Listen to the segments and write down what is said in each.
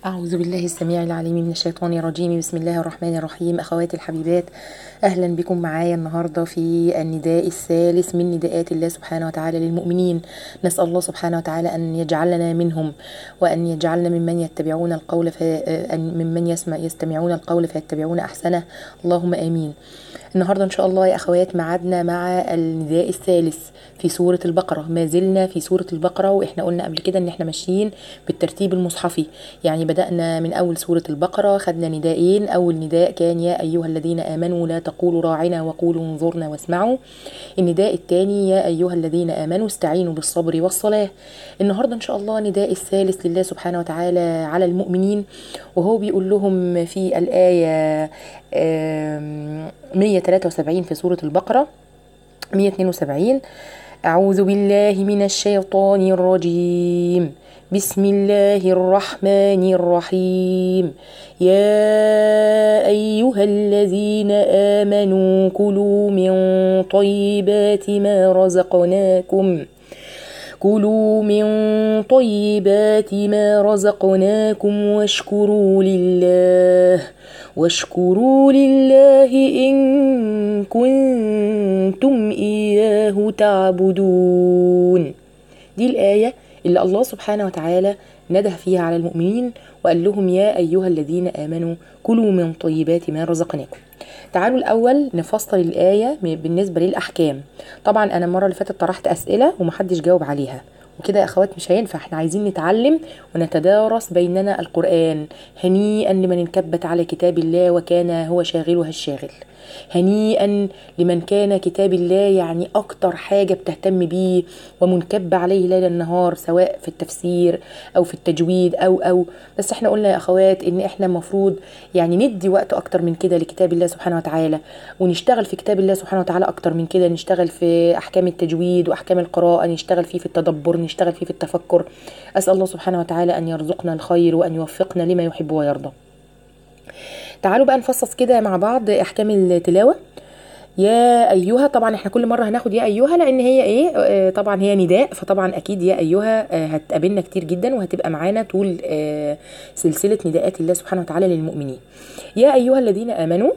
أعوذ بالله السميع العليم من الشيطان الرجيم بسم الله الرحمن الرحيم أخواتي الحبيبات أهلا بكم معايا النهاردة في النداء الثالث من نداءات الله سبحانه وتعالى للمؤمنين نسأل الله سبحانه وتعالى أن يجعلنا منهم وأن يجعلنا ممن يتبعون القول في ممن يسمع يستمعون القول فيتبعون أحسنه اللهم آمين النهارده ان شاء الله يا اخوات معادنا مع النداء الثالث في سوره البقره ما زلنا في سوره البقره واحنا قلنا قبل كده ان احنا ماشيين بالترتيب المصحفي يعني بدانا من اول سوره البقره خدنا نداءين اول نداء كان يا ايها الذين امنوا لا تقولوا راعنا وقولوا انظرنا واسمعوا النداء الثاني يا ايها الذين امنوا استعينوا بالصبر والصلاه النهارده ان شاء الله نداء الثالث لله سبحانه وتعالى على المؤمنين وهو بيقول لهم في الايه 173 في سورة البقرة 172 أعوذ بالله من الشيطان الرجيم بسم الله الرحمن الرحيم يا أيها الذين آمنوا كلوا من طيبات ما رزقناكم كلوا من طيبات ما رزقناكم واشكروا لله واشكروا لله إن كنتم إياه تعبدون دي الآية اللي الله سبحانه وتعالى نده فيها على المؤمنين وقال لهم يا أيها الذين آمنوا كلوا من طيبات ما رزقناكم تعالوا الأول نفصل الآية بالنسبة للأحكام طبعا أنا المرة اللي فاتت طرحت أسئلة ومحدش جاوب عليها وكده يا اخوات مش هينفع احنا عايزين نتعلم ونتدارس بيننا القرآن هنيئا لمن انكبت على كتاب الله وكان هو شاغلها الشاغل هنيئا لمن كان كتاب الله يعني اكتر حاجة بتهتم بيه ومنكب عليه ليل النهار سواء في التفسير او في التجويد او او بس احنا قلنا يا اخوات ان احنا المفروض يعني ندي وقت اكتر من كده لكتاب الله سبحانه وتعالى ونشتغل في كتاب الله سبحانه وتعالى اكتر من كده نشتغل في احكام التجويد واحكام القراءة نشتغل فيه في التدبر نشتغل فيه في التفكر اسال الله سبحانه وتعالى ان يرزقنا الخير وان يوفقنا لما يحب ويرضى تعالوا بقى نفصص كده مع بعض احكام التلاوه يا ايها طبعا احنا كل مره هناخد يا ايها لان هي ايه آه طبعا هي نداء فطبعا اكيد يا ايها آه هتقابلنا كتير جدا وهتبقى معانا طول آه سلسله نداءات الله سبحانه وتعالى للمؤمنين يا ايها الذين امنوا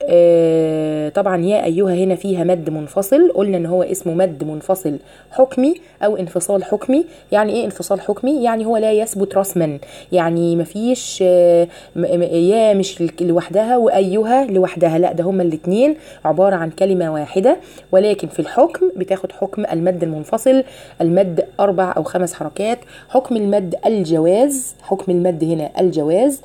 آه طبعا يا ايها هنا فيها مد منفصل قلنا ان هو اسمه مد منفصل حكمي او انفصال حكمي يعني ايه انفصال حكمي يعني هو لا يثبت رسما يعني مفيش آه يا مش لوحدها وايها لوحدها لا ده هما الاثنين عباره عن كلمه واحده ولكن في الحكم بتاخد حكم المد المنفصل المد اربع او خمس حركات حكم المد الجواز حكم المد هنا الجواز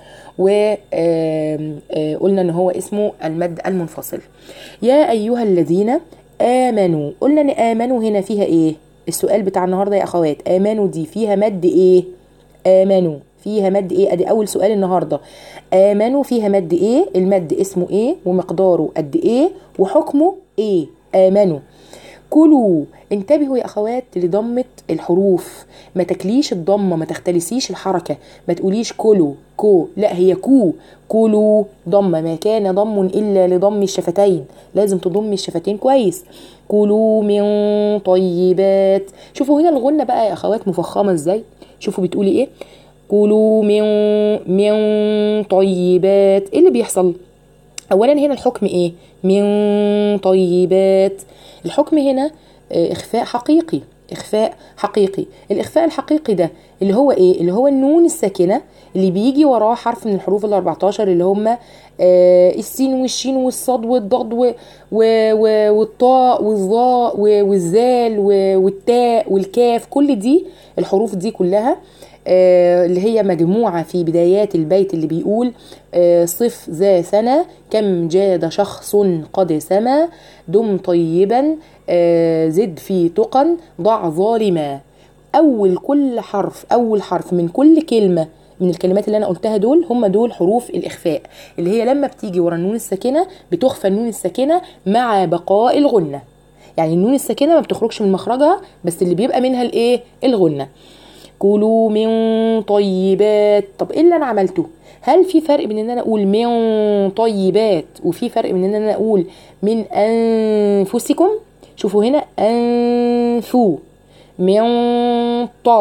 وقلنا ان هو اسمه المد المنفصل يا ايها الذين امنوا قلنا ان امنوا هنا فيها ايه السؤال بتاع النهارده يا اخوات امنوا دي فيها مد ايه امنوا فيها مد ايه ادي اول سؤال النهارده امنوا فيها مد ايه المد اسمه ايه ومقداره قد ايه وحكمه ايه امنوا كلوا انتبهوا يا اخوات لضمة الحروف ما تكليش الضمة ما تختلسيش الحركة ما تقوليش كلوا كو لا هي كو كلوا ضمة ما كان ضم الا لضم الشفتين لازم تضمي الشفتين كويس كلوا من طيبات شوفوا هنا الغنة بقى يا اخوات مفخمة ازاي شوفوا بتقولي ايه كلوا من من طيبات ايه اللي بيحصل اولا هنا الحكم ايه من طيبات الحكم هنا اخفاء حقيقي اخفاء حقيقي الاخفاء الحقيقي ده اللي هو ايه اللي هو النون الساكنه اللي بيجي وراه حرف من الحروف ال 14 اللي هم آه السين والشين والصاد والضاد و و و والطاء والظاء والزال والتاء والكاف كل دي الحروف دي كلها آه اللي هي مجموعة في بدايات البيت اللي بيقول آه صف ذا سنة كم جاد شخص قد سما دم طيبا آه زد في تقا ضع ظالما أول كل حرف أول حرف من كل كلمة من الكلمات اللي انا قلتها دول هم دول حروف الاخفاء اللي هي لما بتيجي ورا النون الساكنه بتخفى النون الساكنه مع بقاء الغنه يعني النون الساكنه ما بتخرجش من مخرجها بس اللي بيبقى منها الايه الغنه كلوا من طيبات طب ايه اللي انا عملته هل في فرق بين ان انا اقول من طيبات وفي فرق بين ان انا اقول من انفسكم شوفوا هنا انفو من طا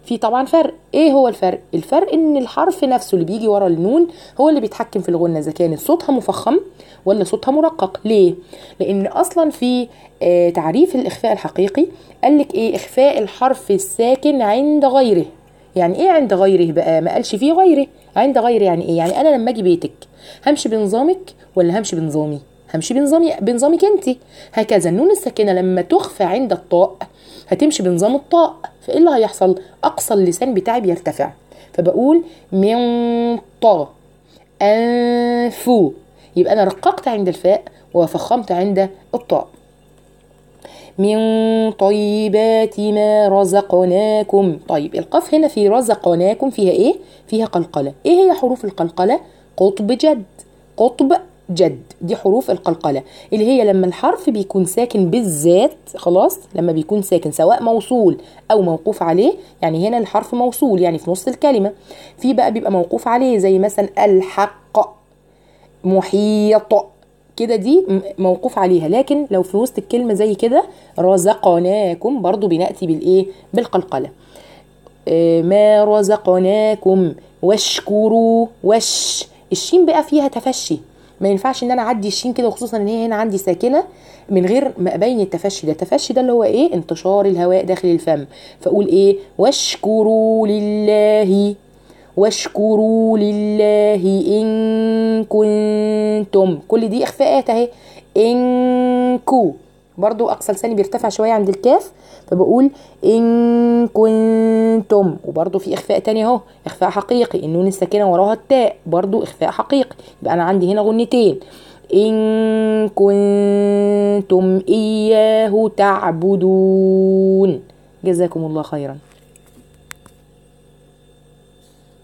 في طبعا فرق ايه هو الفرق الفرق ان الحرف نفسه اللي بيجي ورا النون هو اللي بيتحكم في الغنه اذا كانت صوتها مفخم ولا صوتها مرقق ليه لان اصلا في آه تعريف الاخفاء الحقيقي قال لك ايه اخفاء الحرف الساكن عند غيره يعني ايه عند غيره بقى ما قالش فيه غيره عند غيره يعني ايه يعني انا لما اجي بيتك همشي بنظامك ولا همشي بنظامي همشي بنظامي بنظامك انت هكذا النون الساكنه لما تخفى عند الطاء هتمشي بنظام الطاء فايه اللي هيحصل اقصى اللسان بتاعي بيرتفع فبقول من طا انفو يبقى انا رققت عند الفاء وفخمت عند الطاء من طيبات ما رزقناكم طيب القاف هنا في رزقناكم فيها ايه فيها قلقله ايه هي حروف القلقله قطب جد قطب جد دي حروف القلقلة اللي هي لما الحرف بيكون ساكن بالذات خلاص لما بيكون ساكن سواء موصول أو موقوف عليه يعني هنا الحرف موصول يعني في نص الكلمة في بقى بيبقى موقوف عليه زي مثلا الحق محيط كده دي موقوف عليها لكن لو في وسط الكلمة زي كده رزقناكم برضو بنأتي بالإيه بالقلقلة ما رزقناكم واشكروا وش الشين بقى فيها تفشي ما ينفعش ان انا اعدي الشين كده وخصوصا ان هي هنا عندي ساكنه من غير ما ابين التفشي ده التفشي ده اللي هو ايه انتشار الهواء داخل الفم فاقول ايه واشكروا لله واشكروا لله ان كنتم كل دي اخفاءات اهي انكو برضو اقصى لساني بيرتفع شويه عند الكاف فبقول ان كنتم وبرضو في اخفاء تاني اهو اخفاء حقيقي النون الساكنه وراها التاء برضو اخفاء حقيقي يبقى انا عندي هنا غنتين ان كنتم اياه تعبدون جزاكم الله خيرا